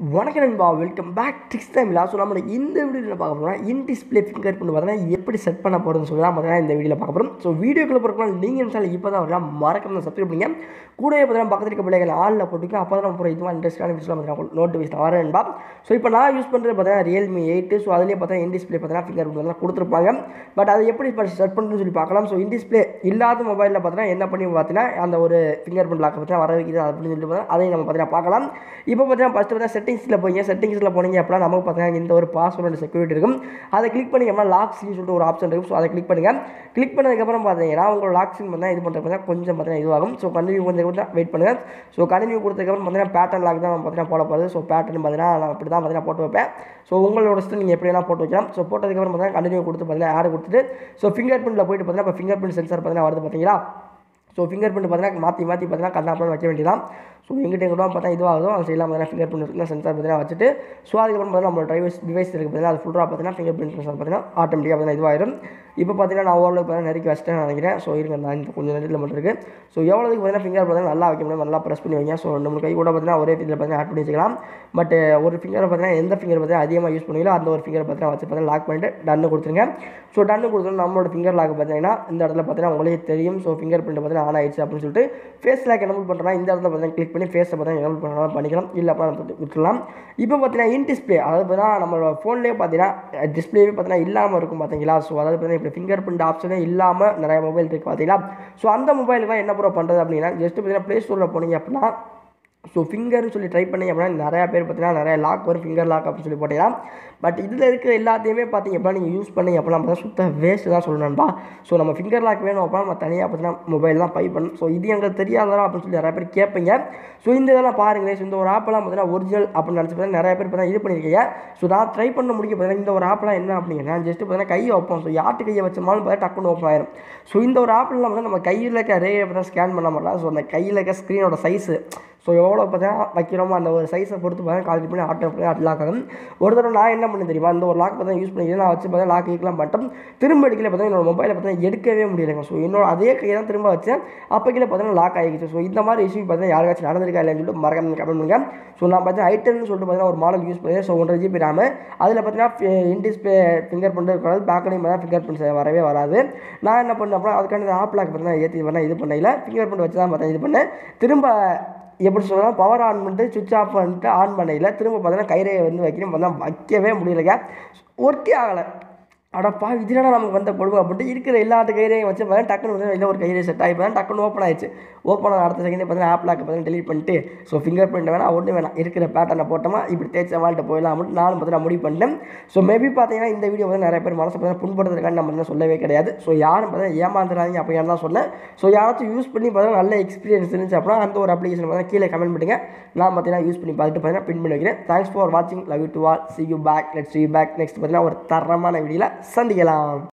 வணக்கம் நண்பா welcome back tix time so நம்ம இந்த வீடியோவில் பார்க்க போகிறோம் இன் டிஸ்பிளே ஃபிங்கர் பிரிண்ட் பார்த்தீங்கன்னா எப்படி செட் பண்ண போகிறதுன்னு சொல்லி தான் பார்த்தீங்கன்னா இந்த வீடியோவில் பார்க்க போகிறோம் ஸோ வீடியோக்குள்ள போகிறப்ப நீங்கள் சேனல் இப்போ தான் வரலாம் மறக்காம சப்ஸ்கிரைப் பண்ணுங்க கூடவே பார்த்தீங்கன்னா பக்கத்தில் இருக்க பிள்ளைகள் ஆளில் போட்டுக்க அப்போ தான் போகிற இதுவாக இன்ட்ரெஸ்டான விஷயம் பார்த்தீங்கன்னா நோட்டிஃபிகேஷன் வரேன் நண்பா ஸோ இப்போ நான் யூஸ் பண்ணுறது பார்த்தீங்கன்னா ரியல்மி எயிட்டு ஸோ அதிலே பார்த்தீங்கன்னா இன் டிஸ்பிளே பார்த்தீங்கன்னா ஃபிங்கர் பிரிண்ட் வந்து கொடுத்துருப்பாங்க பட் அது எப்படி செட் பண்ணுறதுன்னு சொல்லி பார்க்கலாம் ஸோ இன் டிஸ்பிளே இல்லாத மொபைலில் பார்த்தீங்கன்னா என்ன பண்ணி பார்த்தீங்கன்னா அந்த ஒரு ஃபிங்கர் பிரிண்ட் லாக் பார்த்தீங்கன்னா வர வைக்குது அப்படின்னு சொல்லிட்டு பார்த்தீங்கன்னா அதையும் நம்ம பார்த்தீங்கன்னா பார்க்கலாம் இப்போ பார்த்தீங்கன்னா ஃபஸ்ட்டு பார்த்தீங்கன்னா செட்டிங்ஸில் போய் செட்டிங்ஸில் போனீங்க அப்படின்னா நமக்கு பார்த்தீங்கன்னா இந்த ஒரு பாஸ்வேர்டு செக்யூரிட்டி இருக்கும் அதை கிளிக் பண்ணி அப்படின்னா லாக் ஸ்க்ரீன் சொல்லிட்டு ஒரு ஆப்ஷன் இருக்கும் ஸோ அதை கிளிக் பண்ணுங்கள் கிளிக் பண்ணதுக்கப்புறம் பார்த்தீங்கன்னா உங்களோட லாக் ஸ்க்ரீன் பார்த்தா இது பண்ணுறது பார்த்தீங்கன்னா கொஞ்சம் பார்த்தீங்கன்னா இதுவாகும் ஸோ கண்டினியூ கொஞ்சம் கொஞ்சம் வெயிட் பண்ணுங்கள் ஸோ கண்டினியூ கொடுத்ததுக்கப்புறம் பார்த்தீங்கன்னா பேட்டர்ன் லாக் தான் பார்த்தீங்கன்னா போட போகிறது ஸோ பேட்டர்ன் பார்த்தீங்கன்னா நான் அப்படி தான் பார்த்தீங்கன்னா போட்டு வைப்பேன் ஸோ உங்களோட இஷ்டம் நீங்கள் எப்படி வேணால் போட்டு வைக்கலாம் ஸோ போட்டதுக்கப்புறம் பார்த்தீங்கன்னா கண்டினியூ கொடுத்து பார்த்தீங்கன்னா ஆட் கொடுத்துட்டு ஸோ ஃபிங்கர் பிரிண்ட்டில் போயிட்டு பார்த்தீங்கன்னா இப்போ ஃபிங்கர் பிரிண்ட் சென்சார் பார்த்தீங்கன்னா வருது பார்த்தீங்களா ஸோ ஃபிங்கர் பிரிண்ட் பார்த்தீங்கன்னா மாற்றி மாற்றி பார்த்தீங்கன்னா கண்ணாப்படம் வைக்க வேண்டியதான் ஸோ எங்கிட்ட எங்கிட்ட பார்த்தா இதுவாகுதோ அது செய்யலாம் பார்த்தீங்கன்னா ஃபிங்கர் பிரிண்ட் சென்சார் பார்த்தீங்கன்னா வச்சுட்டு ஸோ அதுக்கப்புறம் பார்த்தீங்கன்னா நம்ம டிவைஸ் டிவைஸ் இருக்குது பார்த்தீங்கன்னா அது ஃபுல்லாக பார்த்தீங்கன்னா ஃபிங்கர் பிரிண்ட் சென்சார் பார்த்தீங்கன்னா ஆட்டோமேட்டிக்காக பார்த்தீங்கன்னா இதுவாயிரும் இப்போ பார்த்தீங்கன்னா நான் ஓரளவுக்கு பார்த்தீங்கன்னா நெருக்கி வச்சிட்டேன் நினைக்கிறேன் ஸோ இருங்க நான் இந்த கொஞ்சம் நேரத்தில் மட்டும் இருக்குது ஸோ எவ்வளோதுக்கு பார்த்தீங்கன்னா ஃபிங்கர் பார்த்தீங்கன்னா நல்லா வைக்க முடியும் நல்லா ப்ரெஸ் பண்ணி வைங்க ஸோ நம்ம கை கூட பார்த்தீங்கன்னா ஒரே ஃபிங்கர் பார்த்தீங்கன்னா ஆட் பண்ணி வச்சுக்கலாம் பட் ஒரு ஃபிங்கர் பார்த்தீங்கன்னா எந்த ஃபிங்கர் பார்த்தீங்கன்னா அதிகமாக யூஸ் பண்ணுவீங்களோ அந்த ஒரு ஃபிங்கர் பார்த்தீங்கன்னா வச்சு பார்த்தீங்கன்னா லாக் பண்ணிட்டு டன்னு கொடுத்துருங்க ஸோ டன்னு கொடுத்தோம் நம்மளோட ஃபிங்கர் லாக் பார்த்தீங்கன்னா இந்த இடத்துல பார்த்தீங்கன்னா உங்களே தெரியும் ஸோ ஃபிங்கர் பிரிண்ட் பார்த்தீங்கன்னா ஆன் ஆயிடுச்சு அப்படின்னு சொல்லிட்டு ஃபேஸ் லாக் என்ன பண்ணுறேன்னா இந்த இடத்துல பார்த்தீங்கன்னா கிளிக் பண்ணி ஃபேஸை பார்த்தீங்கன்னா எனபிள் பண்ணலாம் பண்ணிக்கலாம் இல்லை அப்படின்னா விட்டுலாம் இப்போ பார்த்தீங்கன்னா இன் டிஸ்பிளே அதாவது பார்த்தீங்கன்னா நம்மளோட ஃபோன்லேயே பார்த்தீங்கன்னா டிஸ்பிளேவே பார்த்தீங்கன்னா இல்லாமல் இருக்கும் பார்த்தீங்களா ஸோ அதாவது பார்த்தீங்கன்னா இப்போ ஃபிங்கர் பிரிண்ட் ஆப்ஷனே இல்லாமல் நிறைய மொபைல் இருக்குது பார்த்தீங்களா ஸோ அந்த மொபைலுக்கு என்ன ப்ரோ பண்ணுறது அப்படின்னா ஜஸ்ட் பார்த்தீங்கன்னா ப்ளே ஸ்டோரில் போனீங்க அப்படின்னா ஸோ ஃபிங்கர்னு சொல்லி ட்ரை பண்ணி அப்படின்னா நிறையா பேர் பார்த்தீங்கன்னா நிறைய லாக் வரும் ஃபிங்கர் லாக் அப்படின்னு சொல்லி போட்டீங்கன்னா பட் இதில் இருக்கிற எல்லாத்தையுமே பார்த்தீங்க அப்படின்னா நீங்கள் யூஸ் பண்ணி அப்படின்னா பார்த்தா சுத்த வேஸ்ட்டு தான் சொல்லணும்பா ஸோ நம்ம ஃபிங்கர் லாக் வேணும் அப்படின்னா நம்ம தனியாக பார்த்தீங்கன்னா மொபைல் தான் பை பண்ணணும் ஸோ இது எங்களுக்கு தெரியாதா அப்படின்னு சொல்லி நிறைய பேர் கேட்பீங்க ஸோ இந்த இதெல்லாம் பாருங்களேன் ஸோ இந்த ஒரு ஆப்பெல்லாம் பார்த்தீங்கன்னா ஒரிஜினல் அப்படின்னு நினச்சி பார்த்தீங்கன்னா நிறைய பேர் பார்த்தீங்கன்னா இது பண்ணியிருக்கீங்க ஸோ நான் ட்ரை பண்ண முடிக்க பார்த்தீங்கன்னா இந்த ஒரு ஆப்லாம் என்ன அப்படிங்கன்னா ஜஸ்ட் பார்த்தீங்கன்னா கையை வைப்போம் ஸோ யார்ட்டு கையை வச்சோமாலும் பார்த்தா டக்குன்னு ஓப்பன் ஆயிரும் ஸோ இந்த ஒரு ஆப்லாம் வந்து நம்ம கையில் இருக்க ரே பார்த்தா ஸ்கேன் பண்ண மாட்டலாம் ஸோ அந்த கையில் இருக்க ஸ்க்ரீனோட சைஸு ஸோ எவ்வளோ பார்த்தீங்கன்னா வைக்கிறோமோ அந்த ஒரு சைஸை பொறுத்து பார்த்தீங்கன்னா கால்குலேட் பண்ணி ஆட்டோ பண்ணி ஆட் லாக் ஆகும் ஒரு தடவை நான் என்ன பண்ணி தெரியுமா இந்த ஒரு லாக் பார்த்தா யூஸ் பண்ணி நான் வச்சு பார்த்தா லாக் வைக்கலாம் பண்ணிட்டோம் திரும்ப அடிக்கல பார்த்தீங்கன்னா என்னோட மொபைலை பார்த்தீங்கன்னா எடுக்கவே முடியலைங்க ஸோ என்னோட அதே கையை தான் திரும்ப வச்சேன் அப்போ கீழே பார்த்தீங்கன்னா லாக் ஆகிடுச்சு ஸோ இந்த மாதிரி இஷ்யூ பார்த்தீங்கன்னா யாருக்காச்சும் நடந்திருக்கா இல்லைன்னு சொல்லிட்டு மறக்காம கமெண்ட் பண்ணுங்க ஸோ நான் பார்த்தீங்கன்னா ஐட்டம்னு சொல்லிட்டு பார்த்தீங்கன்னா ஒரு மாடல் யூஸ் பண்ணி ஸோ ஒன்றரை ஜிபி ரேமு அதில் பார்த்தீங்கன்னா இன் டிஸ்பிளே ஃபிங்கர் பிரிண்ட் இருக்கிறது பேக்லையும் பார்த்தா ஃபிங்கர் பிரிண்ட் வரவே வராது நான் என்ன பண்ணேன் அப்படின்னா அதுக்கான ஆப் லாக் பார்த்தீங்கன்னா ஏற்றி பண்ணேன் இது பண்ணல ஃபிங்கர் பிரிண்ட் வச்சு தான் பார்த்தேன் இது பண்ணேன் திரும்ப எப்படி சொல்லலாம் பவர் ஆன் பண்ணிட்டு சுவிட்ச் ஆஃப் பண்ணிட்டு ஆன் பண்ணையில் திரும்ப பார்த்தீங்கன்னா கைரேயை வந்து வைக்கணும் பார்த்தா வைக்கவே முடியலைங்க ஒர்க்கே ஆகலை அடப்பா இதுனா நமக்கு வந்த கொடுமை அப்படின்ட்டு இருக்கிற எல்லாத்து கைரையும் வச்சு பார்த்தா டக்குனு வந்து இல்லை ஒரு கைரே செட் ஆகி பார்த்தா டக்குனு ஓப்பன் ஆயிடுச்சு ஓப்பன் ஆன அடுத்த செகண்டே பார்த்தீங்கன்னா ஆப் லாக் பார்த்தீங்கன்னா டெலிட் பண்ணிட்டு ஸோ ஃபிங்கர் பிரிண்ட் வேணாம் ஒன்று வேணாம் இருக்கிற பேட்டர்னை போட்டோமா இப்படி தேய்ச்ச வாழ்ட்டு போயிடலாம் அப்படின்னு நானும் பார்த்தீங்கன்னா முடிவு பண்ணிட்டேன் ஸோ மேபி பார்த்தீங்கன்னா இந்த வீடியோ வந்து நிறைய பேர் மனசு பார்த்தீங்கன்னா புண்படுறதுக்கான நம்ம வந்து சொல்லவே கிடையாது ஸோ யாரும் பார்த்தீங்கன்னா ஏமாந்துடாதீங்க அப்படின்னு தான் சொன்னேன் ஸோ யாராச்சும் யூஸ் பண்ணி பார்த்தீங்கன்னா நல்ல எக்ஸ்பீரியன்ஸ் இருந்துச்சு அப்படின்னா அந்த ஒரு அப்ளிகேஷன் பார்த்தீங்கன்னா கீழே கமெண்ட் பண்ணுங்க நான் பார்த்தீங்கன்னா யூஸ் பண்ணி பார்த்துட்டு பார்த்தீங்கன்னா பின் பண்ணி வைக்கிறேன் தேங்க்ஸ் ஃபார் வாட்சிங் love you to all see you back let see you back next பார்த்தீங்கன்னா ஒரு தரமான வீடியோவில் சந்திக்கலாம்